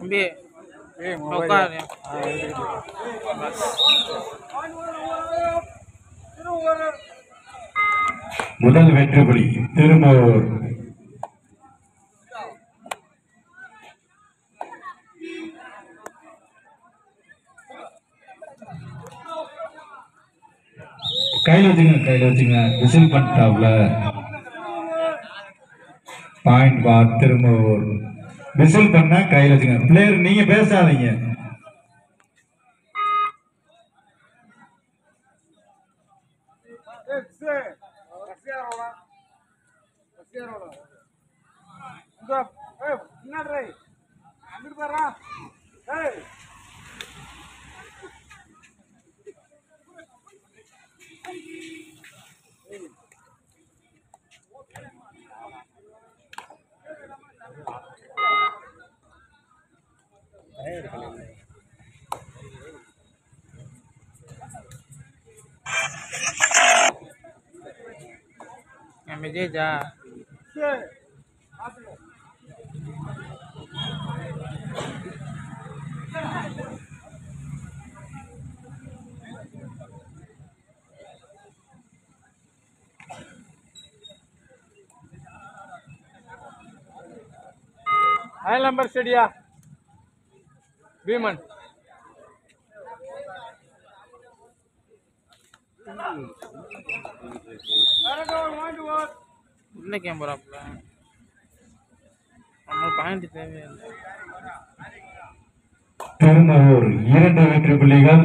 தம்பி ஏய் மொபைல் உட்காரு முதல் வெற்றிபுலி திருமூர் கையில் வச்சுங்க கையில் வச்சுங்க விசில் பண்ணிட்டாப்ல பாயிண்ட் பார் திருமூர் விசில் பண்ணா கையில் வச்சுங்க பிளேயர் நீங்க பேசாதீங்க என் விஜய்ஜா ஆயில் நம்பர் ஸ்டடியா பீமன் உள்ள கேம்பராப்ல நம்ம பாயிண்ட் தேவையில்லை திருமூர் இரண்டு வெற்றி புள்ளிகள்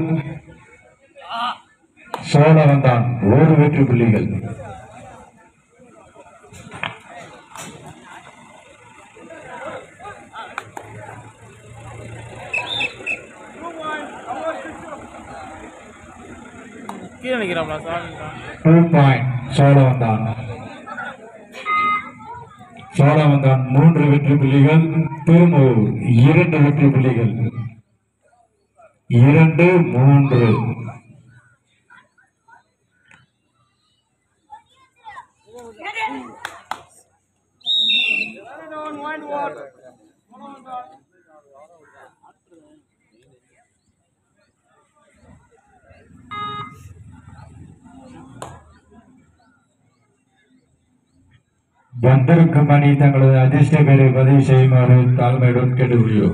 சோழவந்தான் ஒரு வெற்றி புள்ளிகள் கீழே நிற்கிறாப்ல sorry two point Cholavandan Cholavandan மூன்று வெற்றி புள்ளிகள் திருமூர் இரண்டு வெற்றி புள்ளிகள் இரண்டு மூன்று வந்திருக்கும் அணி தங்களது அதிர்ஷ்ட பெயரை பதிவு செய்யுமாறு தாழ்மையுடன் கேட்டுக்கொள்கிறோம்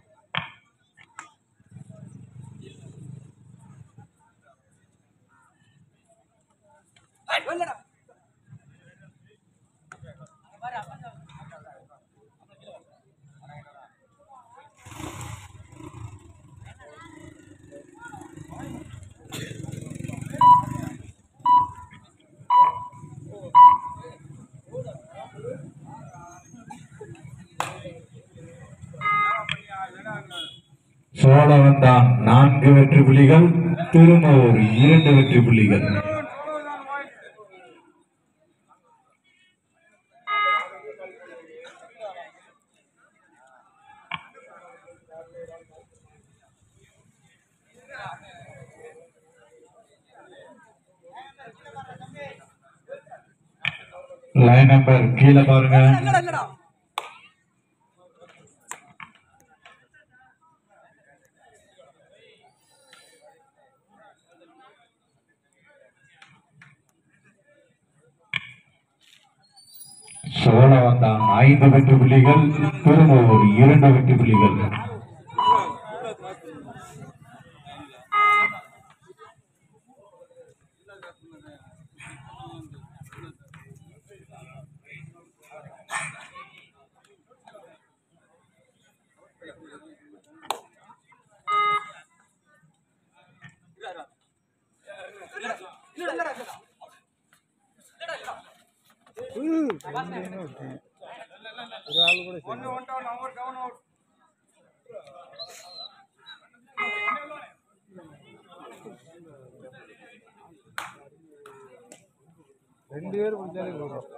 சோழவந்தான் நான்கு வெற்றி புள்ளிகள் திருமூர் இரண்டு வெற்றி புள்ளிகள் லைன் நம்பர் கீழே பாருங்க சோழவந்தான் ஐந்து வெற்றி புள்ளிகள் திருமூர் இரண்டு வெற்றி புள்ளிகள் ரெண்டு பேர் பிடிச்சாலே போதும்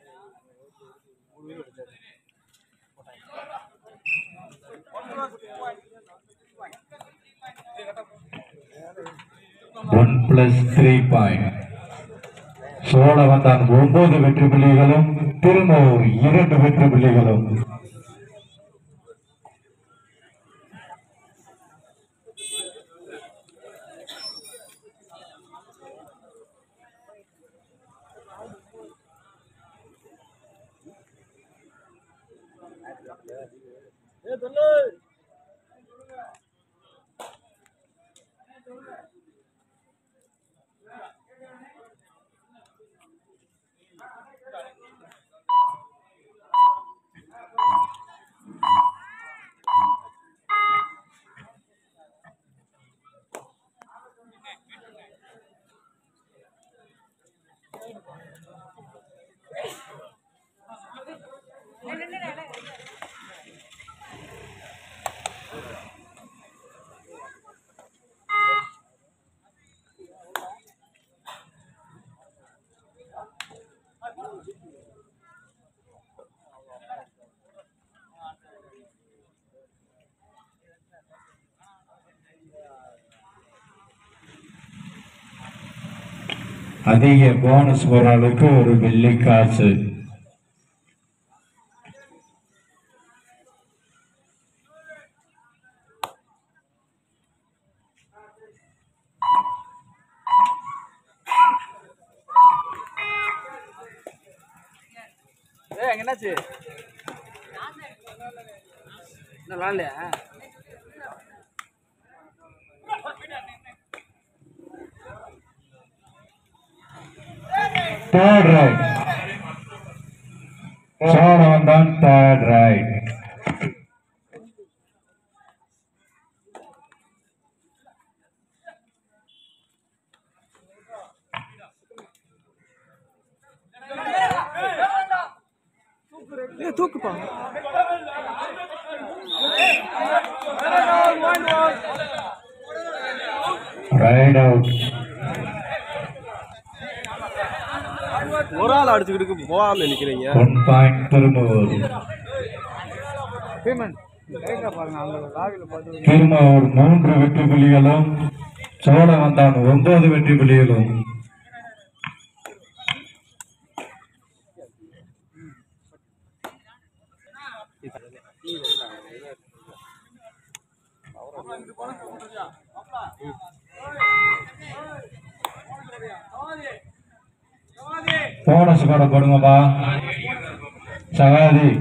one plus three point Cholavandan ஒன்பது வெற்றி புள்ளிகளும் திருமூர் இரண்டு வெற்றி புள்ளிகளும் அதிக போனஸ் போறாளுக்கு ஒரு வெள்ளி காசு ஏய் அங்க என்னாச்சு என்ன விளாட்லையா தேர்ட் ரைட் சோழவன் தான் தேர்ட் ரைட் ஏய் தூக்குப்பா ரைட் அவுட் ஒரு ஆள் அடிச்சுக்கிட்டு போகாம நினைக்கிறீங்க ஒன் பாயிண்ட் திரும்பூர் பேமெண்ட் லைட்டா பாருங்க அந்த லாகில் பார்த்து திரும்பூர் மூன்று வெற்றி புள்ளிகளும் சோழவந்தான் ஒன்பது வெற்றி புள்ளிகளும் போனஸ் கூட போடுங்கப்பா சகாதி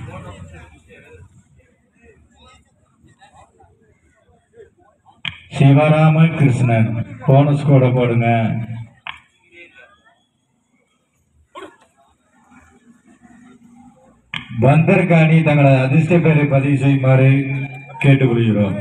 சிவராமன் கிருஷ்ணன் போனஸ் கூட போடுங்க வந்திருக்க அணி தங்களது அதிர்ஷ்ட பெயரை பதிவு செய்யுமாறு கேட்டுக்கொள்கிறோம்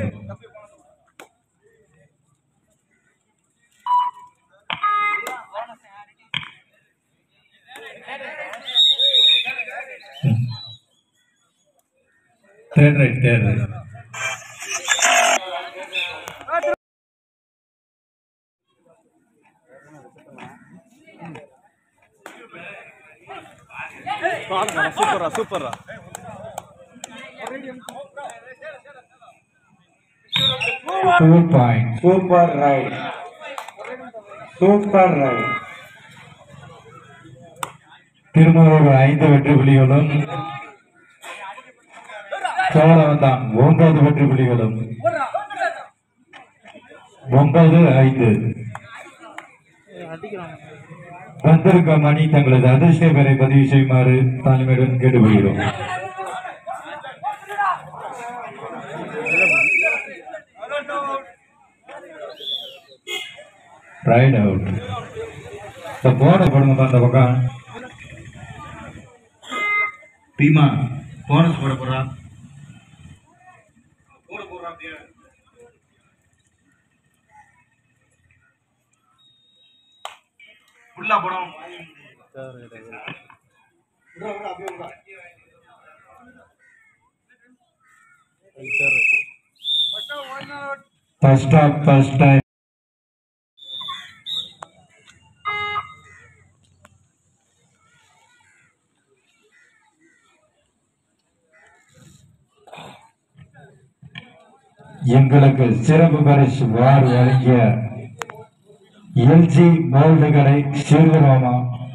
தேர்ட் ரைட் தேர்ட் ரைட் சூப்பரா சூப்பரா two point super right super right Tirumur ஐந்து வெற்றி புள்ளிகளும் சோழவந்தான் ஒன்பது வெற்றி புள்ளிகளும் ஒன்பது ஐந்து அடிக்கிறாங்க வந்திருக்க மணி தங்களது அதிர்ஷ்ட பெயரை பதிவு செய்யுமாறு தாழ்மையுடன் கேட்டுக்கொள்கிறோம் ரைட் அவுட் இந்த போன போடுங்கப்பா அந்த பக்கம் பீமா போனஸ் போட போறா ஃபுல்லா போடும் ஃபர்ஸ்ட் ஆஃப் ஃபர்ஸ்ட் டைம் எங்களுக்கு சிறப்பு பரிசு வார் வழங்கிய எல்ஜி மோல்டுகளை சீர்திருவமா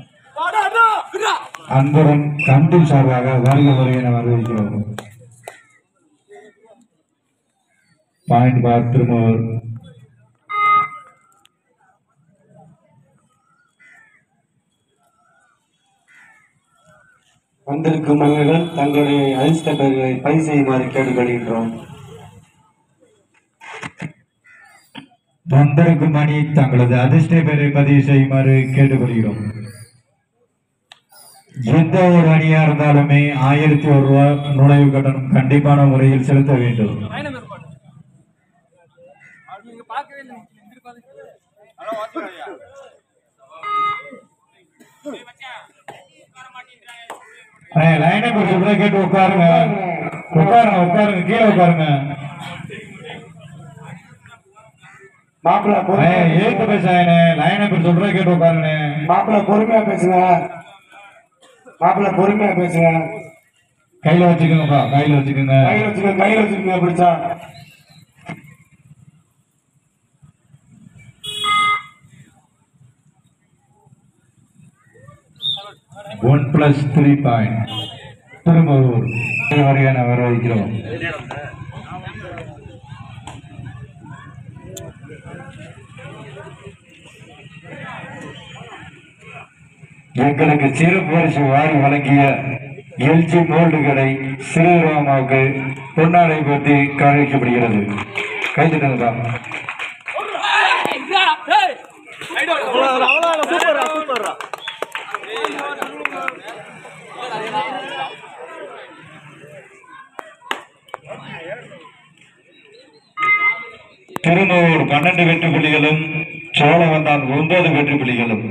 அன்புடன் கண்டு சார்பாக வருக வருக என வரவேற்கிறோம் பாயிண்ட் பார் திருமூர் வந்திருக்கும் மனிதர்கள் தங்களுடைய அதிர்ஷ்ட பெயர்களை பதிவு செய்யுமாறு கேட்டுக்கொள்கின்றோம் வந்திருக்கும் அணி தங்களது அதிர்ஷ்ட பெயரை பதிவு செய்யுமாறு கேட்டுக்கொள்கிறோம் எந்த ஒரு அணியா இருந்தாலுமே ஆயிரத்தி ஒரு ரூபாய் நுழைவு கட்டணம் கண்டிப்பான முறையில் செலுத்த வேண்டும் லைனை கொஞ்சம் கூட கேட்டு உட்காருங்க உட்காருங்க உட்காருங்க கீழே உட்காருங்க மாப்பிள்ள ஏய், ஏத்து பேசாயனே லைனை கொஞ்சம் சொல்ற கேட்டு உட்காருங்க மாப்பிள்ள பொறுமையா பேசுங்க மாப்பிள்ள பொறுமையா பேசுங்க கையில வச்சுக்கோங்கப்பா கையில வச்சுக்கோங்க கையில வச்சுக்கோங்க கையில வச்சுக்கோங்க பிடிச்சா one plus three point Tirumur வரையான வர வைக்கிறோம் எங்களுக்கு சிறப்பு பரிசு வாரி வழங்கிய எல்ஜி மோல்டு கடை ஸ்ரீராமாவுக்கு பொன்னாடை பற்றி கவனிக்கப்படுகிறது கைதிட்டுங்கப்பா அவ்வளோ சூப்பரா சூப்பரா திருநூர் பன்னெண்டு வெற்றி புள்ளிகளும் சோழவந்தான் ஒன்பது வெற்றி புள்ளிகளும்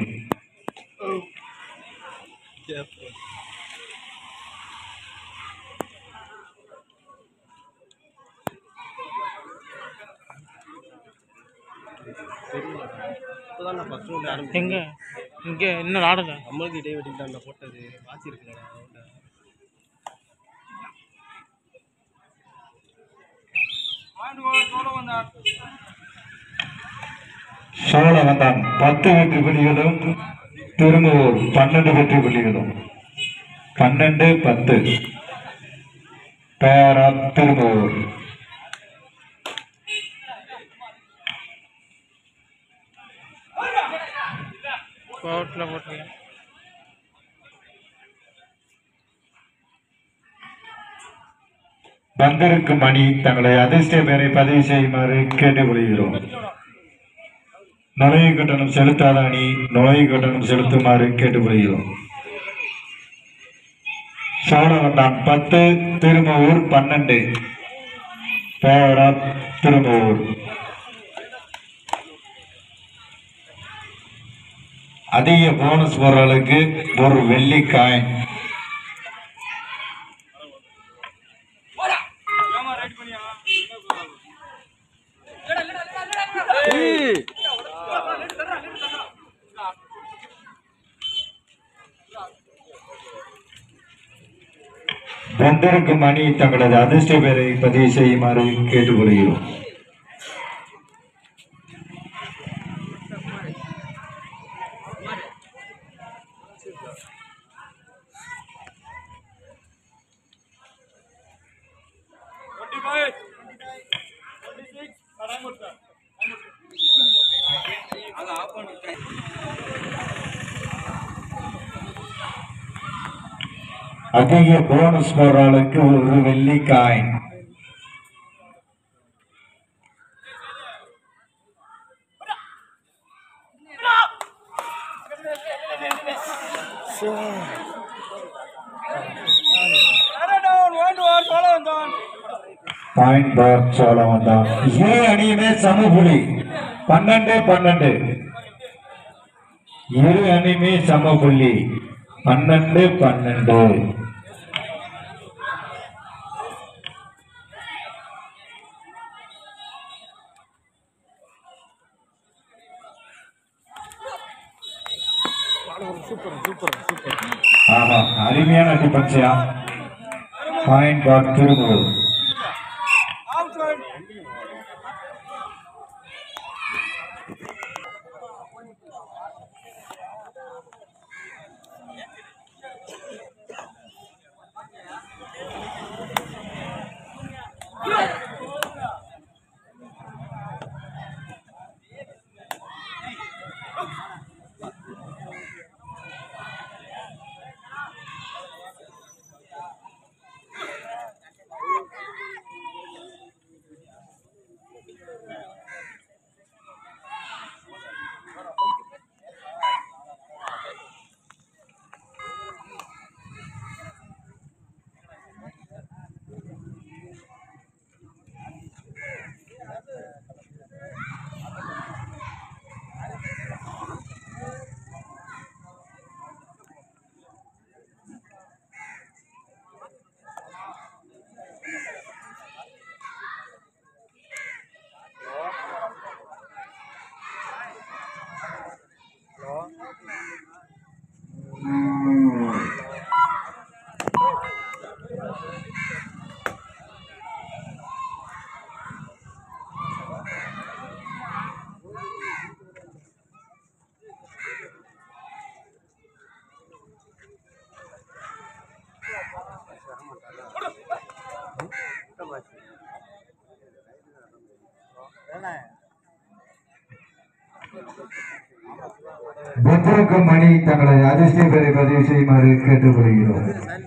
இப்போதான் நான் ஃபர்ஸ்ட் ரவுண்ட் ஆரம்பிச்சேன் எங்க இங்க இன்னும் ஆடுங்க நம்மளுக்கு இடைவெளி தான் போட்டது வாட்சி இருக்குல்லடா சோழவந்தான் பத்து வெற்றி புள்ளிகளும் திரும்பூர் பன்னெண்டு வெற்றி புள்ளிகளும் பன்னெண்டு பத்து பேரா திரும்பூர் கோர்ட்ல போட்டுருங்க வந்திருக்கும் அணி தங்களை அதிர்ஷ்ட பெயரை பதிவு செய்யுமாறு கேட்டுக்கொள்கிறோம் நுழைவு கட்டணம் செலுத்தாத அணி நுழைவு கட்டணம் செலுத்துமாறு கேட்டுக்கொள்கிறோம் சோழவந்தான் பத்து திரும்பூர் பன்னெண்டு பேரா திரும்பூர் அதிக போனஸ் போடுறவர்களுக்கு ஒரு வெள்ளி காயின் வந்திருக்கும் அணி தங்களது அதிர்ஷ்ட பெயரை பதிவு செய்யுமாறு கேட்டுக்கொள்கிறோம் அதிக போனஸ் போடுறவளுக்கு ஒரு வெள்ளி காயின் பாயிண்ட் பார் சோழவந்தான் இரு அணியுமே சமபுலி பன்னெண்டு பன்னெண்டு இரு அணியுமே சமபுள்ளி பன்னெண்டு பன்னெண்டு ஆமா அருமையான டிபன்சியா பாயிண்ட் பார் திரும்பூர் வந்திருக்கும் மணி தங்களது அதிர்ஷ்ட பெயரை பதிவு செய்யுமாறு கேட்டுக்கொள்கிறோம்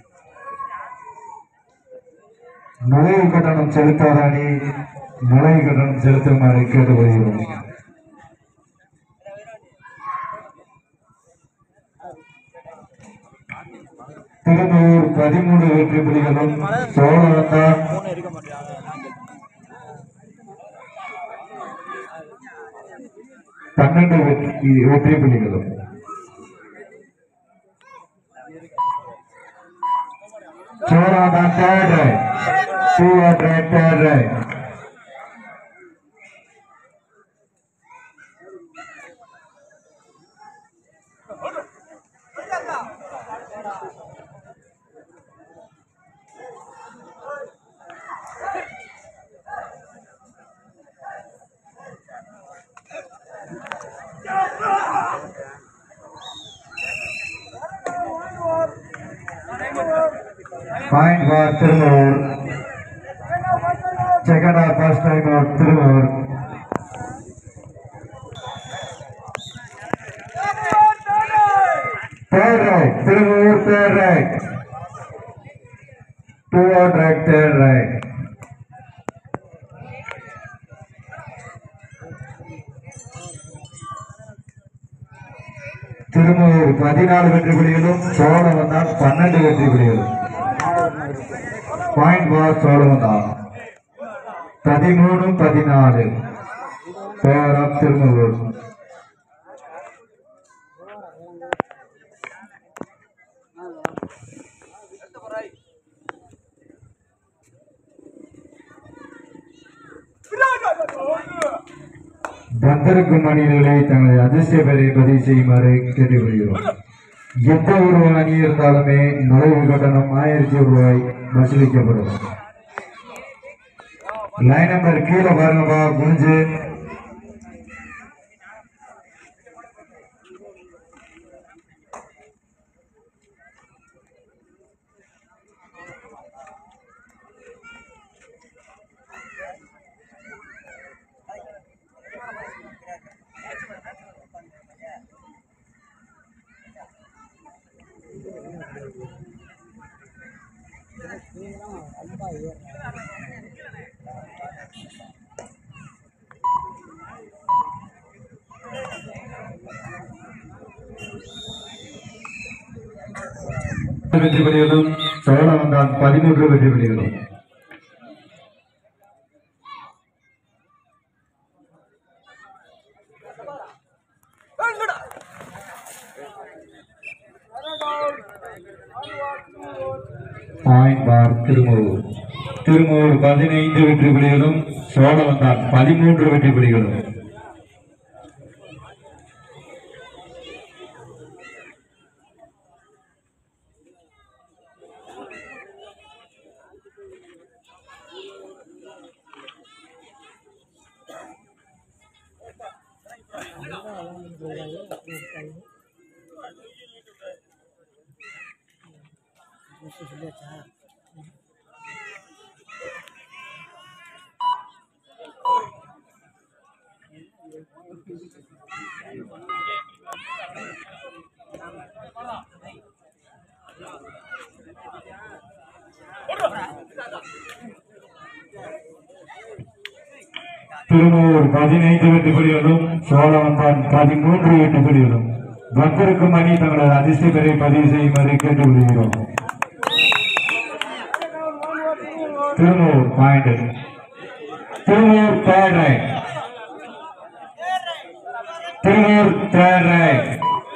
நுழைவு கட்டணம் செலுத்தாத அணி நுழைவு கட்டணம் செலுத்துமாறு கேட்டுக்கொள்கிறோம் திருப்பூர் பதிமூணு வெற்றி புலிகளும் சோழவந்தான் பன்னெண்டு வெற்றி வெற்றி புலிகளும் Cholavandan third right two at right third right Point for Tirumur. Second half first time out Tirumur. Third right, Tirumur third right. Two out right, third right. Tirumur பதினாலு வெற்றி புலிகளும் சோழவந்தான் பன்னெண்டு வெற்றி புலிகளும் பாயிண்ட் பார் சோழவந்தான் பதிமூணு பதினாலு பேர் ஆஃப் திருமூர் வந்திருக்கும் அணியினர்களை தங்களது அதிர்ஷ்ட பெயரை பதிவு செய்யுமாறு கேட்டுக்கொள்கிறோம் எந்த ஒரு அணி இருந்தாலுமே நுழைவு கட்டணம் ஆயிரத்தி ரூபாய் வசூலிக்கப்படும் லைன் நம்பர் கீழே பாருங்கப்பா குனிஞ்சு வெற்றி புலிகளும் சோழவந்தான் பதிமூன்று வெற்றி புலிகளும் பாயிண்ட் பார் திருமூர் திருமூர் பதினைந்து வெற்றி புலிகளும் சோழவந்தான் பதிமூன்று வெற்றி புலிகளும் திருமூர் பதினைந்து வெற்றி புலிகளும் சோழவந்தான் பதிமூன்று வெற்றி புலிகளும் வந்திருக்கும் அணி தங்களது அதிர்ஷ்ட பெயரை பதிவு செய்யுமாறு கேட்டுக்கொள்கிறோம் Tirumur point Tirumur third right Tirumur third right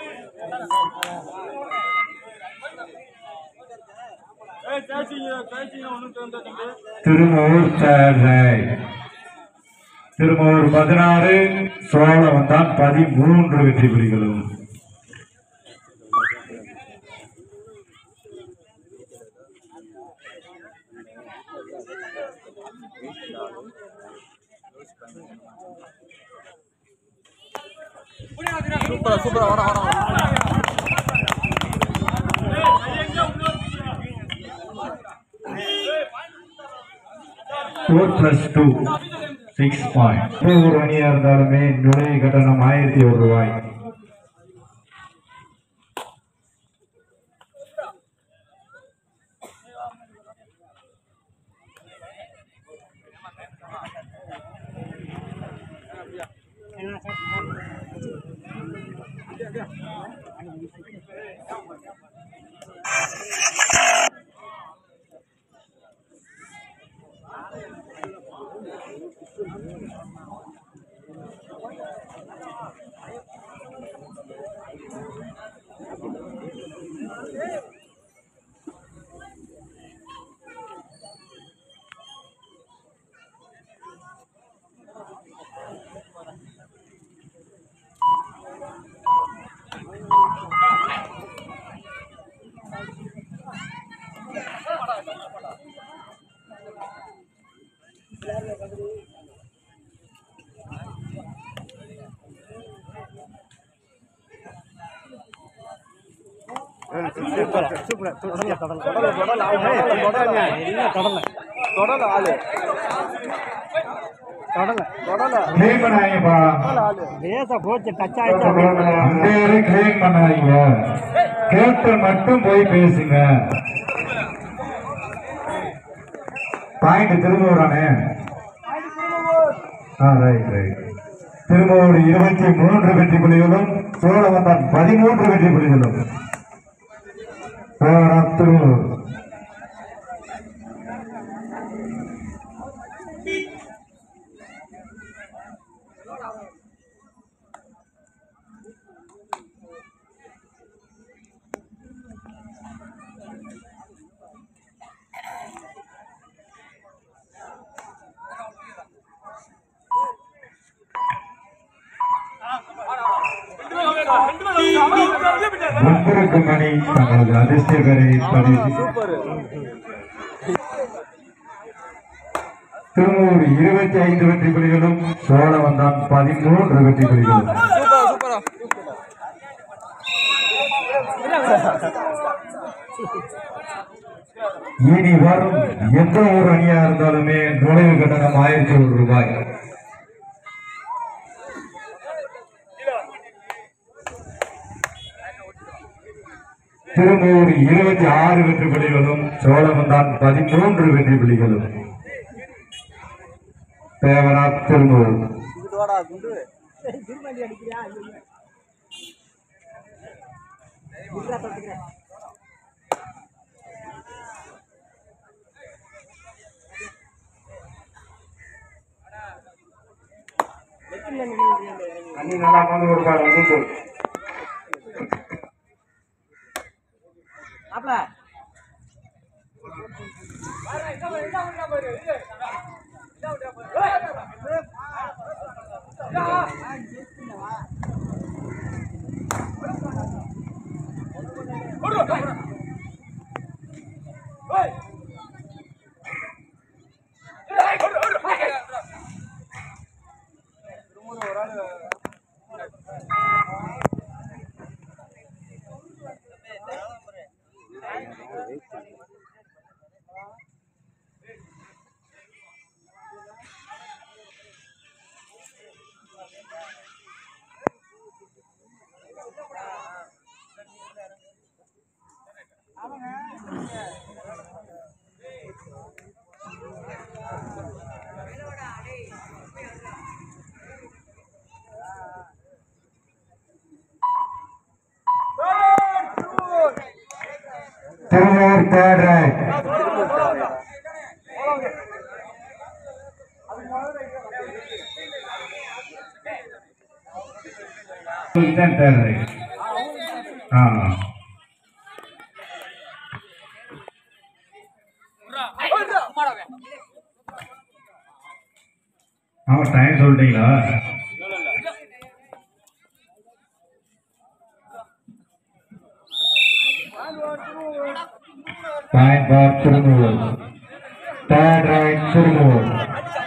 Tirumur third right Tirumur பதினாறு சோழவந்தான் பதிமூன்று வெற்றி புலிகளும் சூப்பரா சூப்பரா வர வர வர four plus two six point ஒரு அணியா இருந்தாலுமே நுழைவு கட்டணம் ஆயிரத்தி ஒரு ரூபாய் தொடல ஆளு கிளீன் பண்ணாதீங்கப்பா லேசா போச்சு டச் அந்த இடம் கிளீன் பண்ணாதீங்க கேட்டு மட்டும் போய் பேசுங்க பாயிண்ட் திரும்ப வரானே ஆ ரைட் ரைட் திரும்ப ஒரு இருபத்தி மூன்று வெற்றி புள்ளிகளும் சோழவந்தான் பதிமூன்று வெற்றி புள்ளிகளும் போராட்டம் திரும்பூர் ஒன்பதுக்கு மணி தங்களது அதிர்ஷ்ட பெறை பதிவு திருமூர் இருபத்தி ஐந்து வெற்றி புலிகளும் சோழவந்தான் பதிமூன்று வெற்றி புலிகளும் சூப்பரா சூப்பரா இனி வரும் எந்த ஒரு அணியா இருந்தாலுமே நுழைவு கட்டணம் ஆயிரத்தி ஒரு ரூபாய் திருமூர் இருபத்தி ஆறு வெற்றி புலிகளும் சோழவந்தான் பதிமூன்று வெற்றி புலிகளும் தேவராத் திருமூர் இங்கிட்டு வாடா குண்டு அண்ணி நல்லா வந்து கொடுப்பாரு வந்து Thirumur third right third right ஆ ஆமா டைம் சொல்லிட்டீங்களா Time for Turmur. Third right Turmur.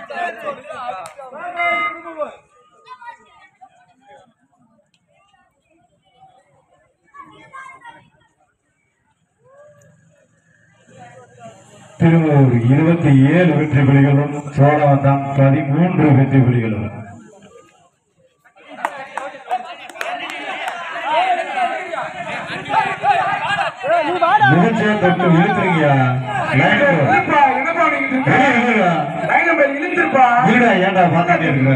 திருமூர் இருபத்தி ஏழு வெற்றி புலிகளும் சோழவந்தான் பதிமூன்று வெற்றி புலிகளும் நிகழ்ச்சியை தொட்டு இழுத்துறீங்கயா வீடா ஏன்டா பார்த்துட்டே இருக்க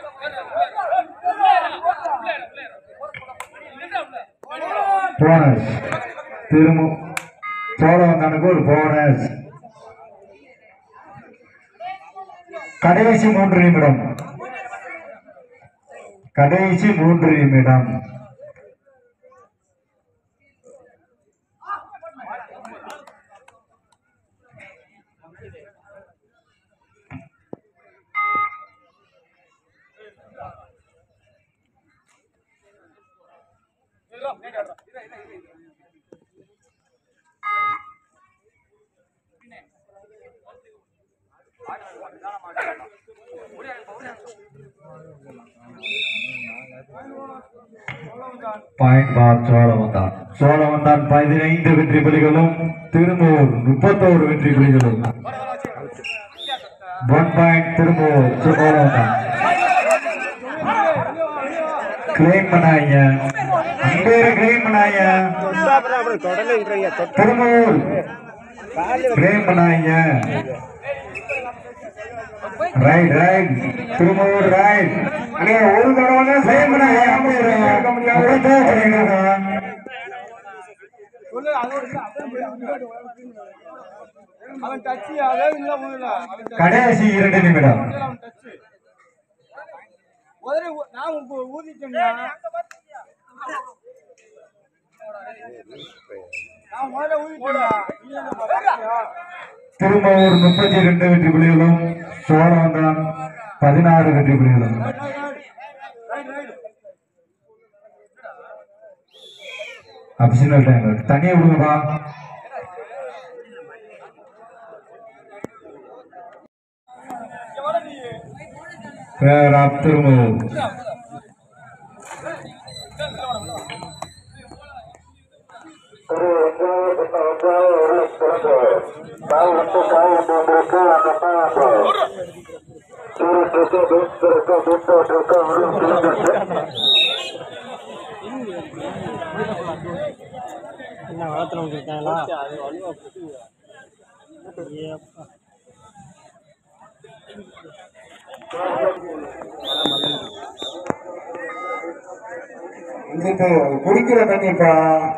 போனஸ் திரும்ப சோழவந்தானுக்கு ஒரு போனஸ் கடைசி மூன்று நிமிடம் கடைசி மூன்று நிமிடம் பாயிண்ட் பார் சோழவந்தான் சோழவந்தான் பதினைந்து வெற்றி புலிகளும் திருமூர் முப்பத்தோரு வெற்றி புலிகளும் one point Thirumur Cholavandan claim பண்ணாங்க அங்கே கிளைம் பண்ணாங்க தொடலைன்றீங்க திருமூர் கிளைம் பண்ணாங்க ரைட் ரைட் திருமூர் ரைட் அண்ணே ஒரு தடவை தான் கிளைம் பண்ணாங்க சொல்லு அதோட இல்ல, அதான் போய் அவன் அவன் டச்சு அதாவது இல்ல ஒண்ணும் இல்ல அவன் touch. கடைசி இரண்டு நிமிடம் அவன் டச்சு உதறி ஊ- நான் உங்க ஊதிட்டேன்னா நான் முதல்ல ஊதிட்டேன்னா நீ என்ன பாத்தியா? திருமூர் முப்பத்தி இரண்டு வெற்றி புலிகளும் சோழவந்தான் பதினாறு வெற்றி புலிகளும் right right right additional time தனியா விடுங்கப்பா பேர் ஆப் திருமூர் என்ன வளர்த்துறவங்க இருக்காங்களா இங்கிட்டு குடிக்கிற தண்ணிப்பா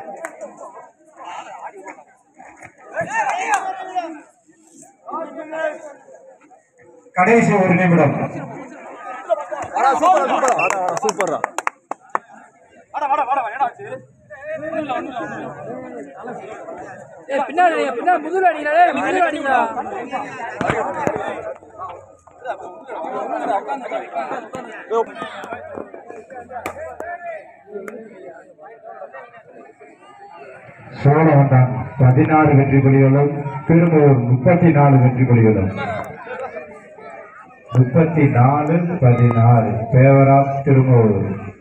கடைசி ஒரு நிமிடம் சூப்பரா சூப்பரா சூப்பரா பின்னாடி பின்னாடி முதுகுல அடிக்கிறா முதுகுல அடிக்கிறா சோழவந்தான் பதினாறு வெற்றி புலிகளும் திருமூர் முப்பத்தி நாலு வெற்றி புலிகளும் முப்பத்தி நாலு பதினாறு பேவரா திருமூர்